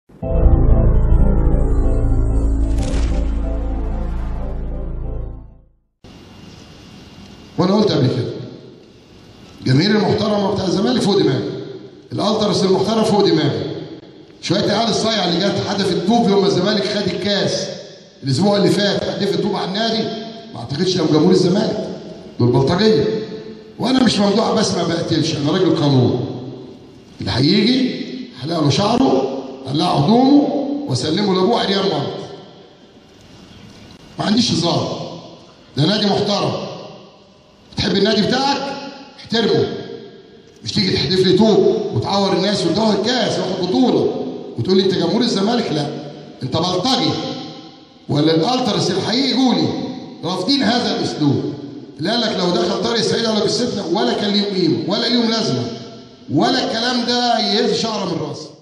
وانا قلت قبل كده الجماهير المحترمه بتاع الزمالك فوق دماغي الالترس المحترم فوق دماغي شويه العيال الصايعه اللي جت حدفت طوب يوم ما الزمالك خد الكاس الاسبوع اللي فات حدفت طوب على النادي ما اعتقدش لو جمهور الزمالك دول بلطجيه وانا مش موضوع بس ما بقتلش انا راجل قانون اللي هيجي هلاقي له شعره هلاقي هدومه واسلمه لابوه عريان مرض ما عنديش هزار ده نادي محترم تحب النادي بتاعك احترمه مش تيجي تحدف لي طوب وتعور الناس وتاخد كاس واخد بطوله وتقول لي انت جمهور الزمالك لا انت بلطجي ولا الالترس الحقيقي قولي رافضين هذا الاسلوب اللي قال لك لو دخل طارق السعيد ولا بالسفنه ولا كان ليهم قيمه ولا ليهم لازمه ولا الكلام ده يهز شعره من راسي